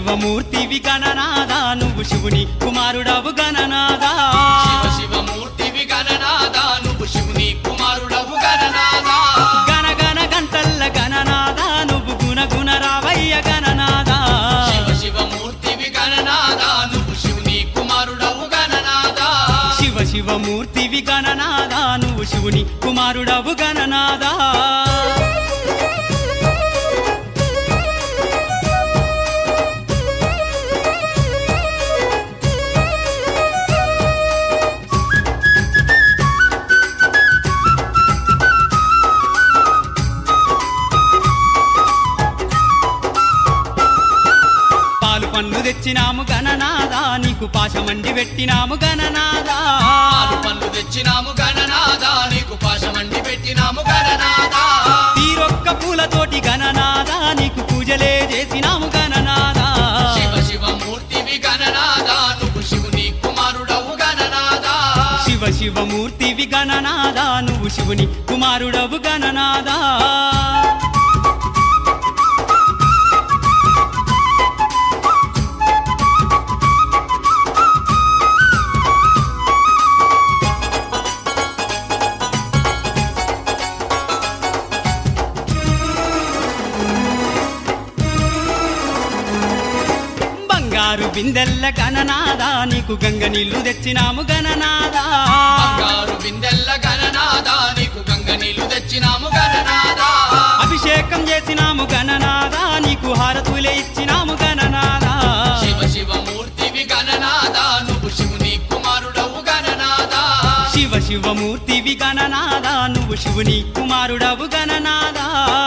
శివమూర్తివి గణనాదా నువ్వు శివుని కుమారుడవు గణనాదా శివ శివమూర్తివి గణనాదా నువ్వు శివుని కుమారుడవు గణనాదా గణ గణ గంటల్ల గణనాదా నువ్వు గుణ గుణ రావయ్య గణనాదా శివ శివమూర్తివి గణనాదా నువ్వు శివుని కుమారుడవు గణనాదా శివ శివమూర్తివి గణనాదా నువ్వు శివుని కుమారుడవు గణనాదా పాలు పండ్లు తెచ్చినాము గణనాదా నీకు పాశమండి పెట్టినాము గణనాదా ఆరు పళ్ళు తెచ్చినాము గణనాదా నీకు పాశమండి పెట్టినాము గణనాదా తీరొక్క పూలతోటి గణనాదా నీకు పూజలే చేసినాము గణనాదా శివ శివమూర్తివి గణనాదా నువ్వు శివుని కుమారుడవు గణనాదా శివ శివమూర్తివి గణనాదా నువ్వు శివుని కుమారుడవు గణనాదా బంగారు బిందెల్ల గణనాదా నీకు గంగ నీళ్లు తెచ్చినాము గణనాదా బంగారు బిందెల్ల గణనాదా నీకు గంగ నీళ్లు తెచ్చినాము గణనాదా అభిషేకం చేసినాము గణనాదా నీకు హారతులే ఇచ్చినాము గణనాదా శివ శివమూర్తివి గణనాదా నువ్వు శివుని కుమారుడవు గణనాదా శివ శివమూర్తివి గణనాదా నువ్వు శివుని కుమారుడవు గణనాదా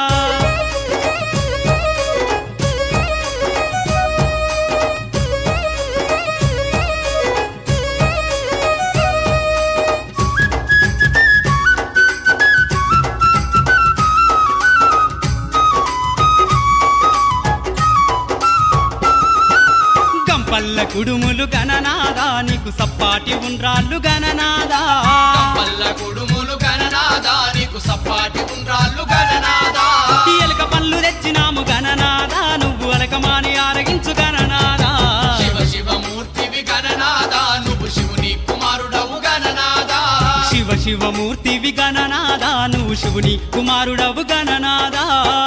గంపల్ల కుడుములు గణనాదా నీకు సప్పాటి ఉండ్రాళ్ళు గణనాదా పల్ల కుడుములు గణనాదా నీకు సప్పాటి ఉండ్రాళ్ళు గణనాదా ఎలుక పళ్ళు తెచ్చినాము గణనాదా నువ్వు అలకమాని ఆరగించు గణనాదా శివ శివమూర్తివి గణనాదా నువ్వు శివుని కుమారుడవు గణనాదా శివ శివమూర్తివి గణనాదా నువ్వు శివుని కుమారుడవు గణనాదా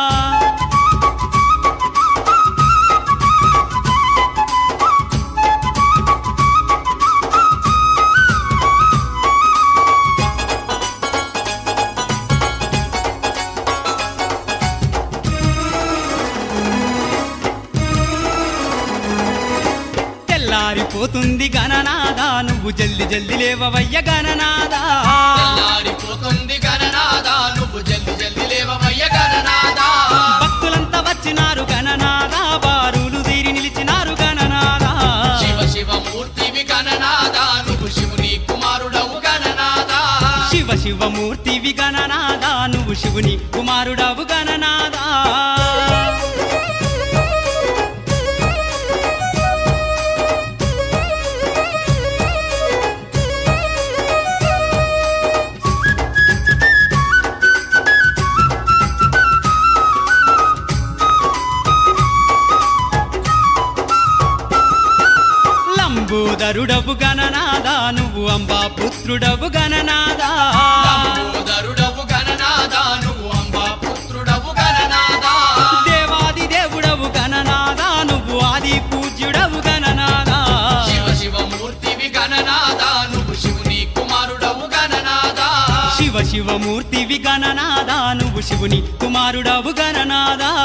తెల్లారిపోతుంది గణనాదా నువ్వు జల్ది జల్ది లేవవయ్య గణనాదా తెల్లారిపోతుంది గణనాదా నువ్వు జల్ది జల్ది లేవమయ్య గణనాదా భక్తులంతా వచ్చినారు గణనాదా బారులు తీరి నిలిచినారు గణనాదా శివ శివమూర్తివి గణనాదా నువ్వు శివుని కుమారుడవు గణనాదా శివ శివమూర్తివి గణనాదా నువ్వు శివుని కుమారుడవు గణనాదా లంబోదరుడవు గణనాదా నువ్వు అంబా పుత్రుడవు గణనాదా లంబోదరుడవు గణనాదా నువ్వు అంబా పుత్రుడవు గణనాదా దేవాది దేవుడవు గణనాదా నువ్వు ఆది పూజ్యుడవు గణనాదా శివ శివమూర్తివి గణనాదా నువ్వు శివుని కుమారుడవు గణనాదా శివ శివమూర్తివి గణనాదా నువ్వు శివుని కుమారుడవు గణనాదా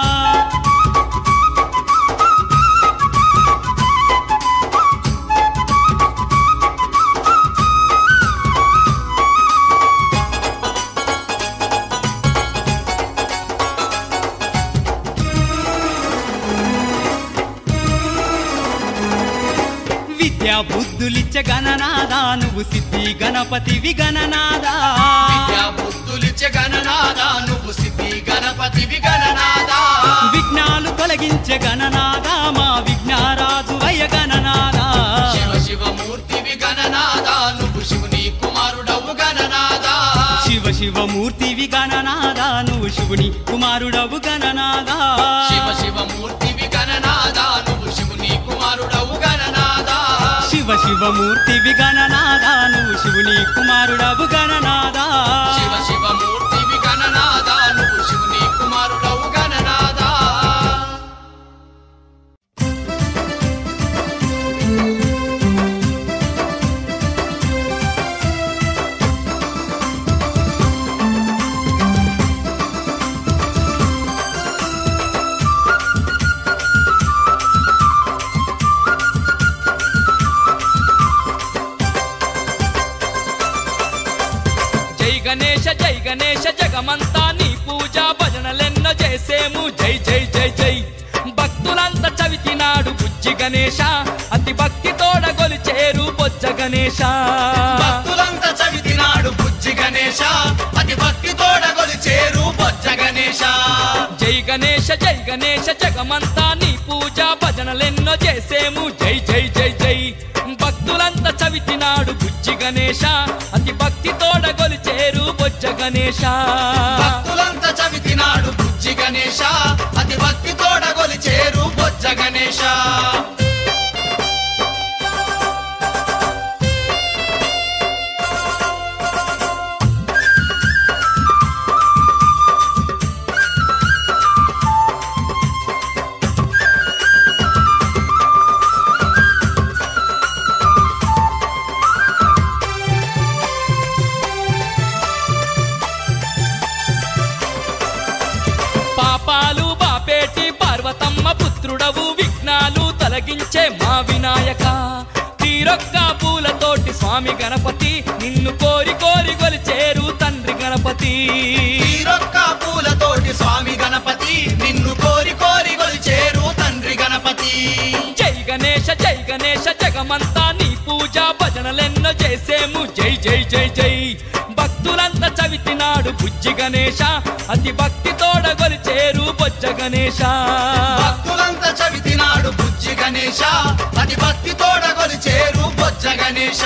విద్యా బుద్ధులిచ్చ గణనాదా నువ్వు సిద్ధి గణపతివి గణనాదా విద్యా బుద్ధులిచ్చే గణనాదా నువ్వు సిద్ధి గణపతివి గణనాదా విఘ్నాలు తొలగించే గణనాదా మా విఘ్నారాజు వయ గణనాదా శివ శివమూర్తివి గణనాదా నువ్వు శివుని కుమారుడవు గణనాదా శివ శివమూర్తివి గణనాదా నువ్వు శివుని కుమారుడవు గణనాదా శివ శివమూర్తివి గణనాదా నువ్వు కుమారుడవు గణనాదా శివ శివమూర్తివి గణనాదా నువ్వు శివుని కుమారుడవు గణనాదా శివ శివమూర్తివి గణనాదా నువ్వు శివుని కుమారుడవు గణనాదా జై గణేశ జై గణేశ జగమంతా నీ పూజ భజనలెన్నో చేసేము జై జై జై జై భక్తులంతా చవితినాడు బుజ్జి గణేశ అతి భక్తి తోడ గొలిచేరు బొజ్జ గణేశ భక్తులంతా చవితినాడు బుజ్జి గణేశ అతి భక్తి తోడగొలి చేరు బొజ్జ గణేశ జై గణేశ జై గణేశ జగమంతా నీ పూజ భజనలెన్నో చేసేము జై జై జై జై భక్తులంతా చవితినాడు బుజ్జి గణేశ అతి భక్తి తోడ గొలిచేరు బొజ్జ గణేశ భక్తులంతా చవితినాడు బుజ్జి గణేశ అతి భక్తి తోడగొలి చేరు బొజ్జ గణేశ పాపాలు బాపేటి పార్వతమ్మ పుత్రుడవు విఘ్నాలు తొలగించే మా వినాయక తీరొక్క పూలతోటి స్వామి గణపతి నిన్ను కోరి కోరి గొలిచేరు తండ్రి గణపతి తీరొక్క పూలతోటి స్వామి గణపతి నిన్ను కోరి కోరి చేరు తండ్రి గణపతి జై గణేశ జై గణేశ జగమంతా నీ పూజ భజనలెన్నో చేసేము జై జై జై జై భక్తులంతా చవితినాడు బుజ్జి గణేశ అతి భక్తి తోడ గొలిచేరు బొజ్జ గణేశ భక్తులంతా చవితినాడు బుజ్జి గణేశ అతి భక్తి తోడగొలి చేరు బొజ్జ గణేశ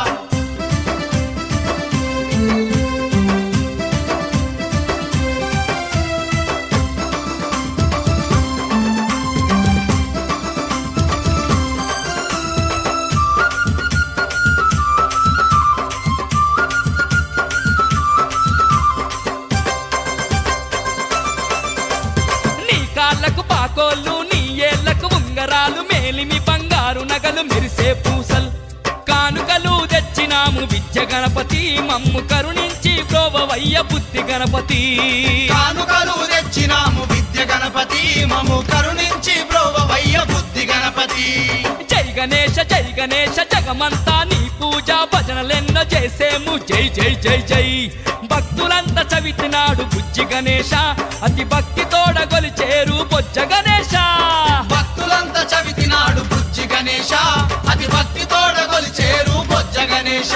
నీ కాళ్ళకు పాకోళ్ళు నీ ఏళ్లకు ఉంగరాలు మేలిమి బంగారు నగలు మెరిసే పూసలు కానుకలు తెచ్చినాము విద్య గణపతి మమ్ము కరుణించి ప్రోభవయ్య బుద్ధి గణపతి కానుకలు తెచ్చినాము విద్య గణపతి మము కరుణించి బ్రోవయ్య బుద్ధి గణపతి జై గణేశ జై గణేశ జగమంతా నీ పూజ భజనలెన్నో చేసేము జై జై జై జై భక్తులంతా చవితినాడు బుజ్జి గణేశ అతి భక్తి తోడ గొలిచేరు బొజ్జ గణేశ భక్తులంతా చవితినాడు బుజ్జి గణేశ అతి భక్తి తోడగొలి చేరు బొజ్జ గణేశ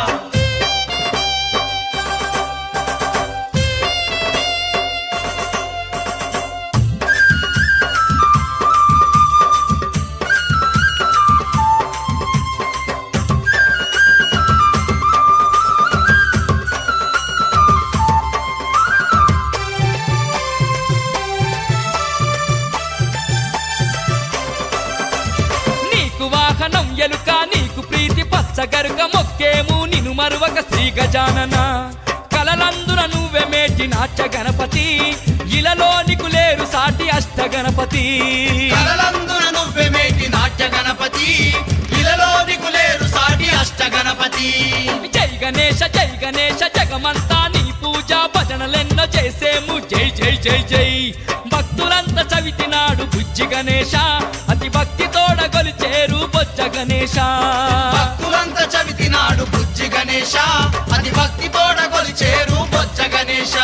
నీకు వాహనం ఎలుక నీకు ప్రీతి పచ్చగరుక మొక్కేము నిను మరువక శ్రీ గజానన కలలందున నువ్వే మేటి నాట్య గణపతి ఇలలో నీకు లేరు సాటి అష్ట గణపతి కలలందున నువ్వే మేటి నాట్య గణపతి ఇలలో నీకు లేరు సాటి అష్ట గణపతి జై గణేశ జై గణేశ జగమంతా నీ పూజ భజనలెన్నో చేసేము జై జై జై జై భక్తులంతా చవితినాడు బుజ్జి గణేశ అతి భక్తి తోడ గొలిచేరు బొజ్జ గణేశ భక్తులంతా చవితినాడు బుజ్జి గణేశ అతి భక్తి తోడగొలి చేరు బొజ్జ గణేశ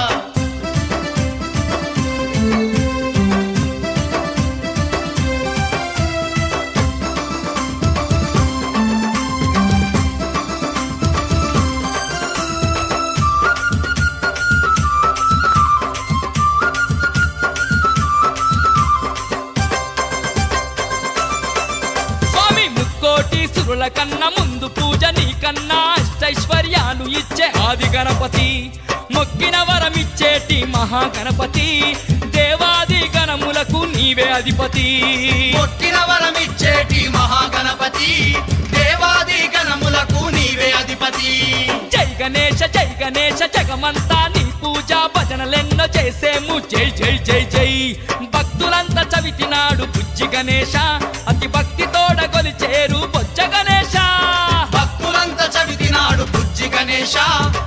స్వామి ముక్కోటి సురుల కన్నా ముందు పూజ నీకన్నా అష్టైశ్వర్యాలు ఇచ్చే ఆది గణపతి మొక్కిన వరమిచ్చేటి మహాగణపతి దేవాది గణములకు నీవే అధిపతి కొట్టిన వరమిచ్చేటి గణేశ జగమంతా నీ పూజ భజనలెన్నో చేసేము జై జై జై జై భక్తులంతా చవితినాడు బుజ్జి గణేశ అతి భక్తి తోడ కొలిచేరు బొజ్జ గణేశ భక్తులంతా చవితినాడు బుజ్జి గణేశ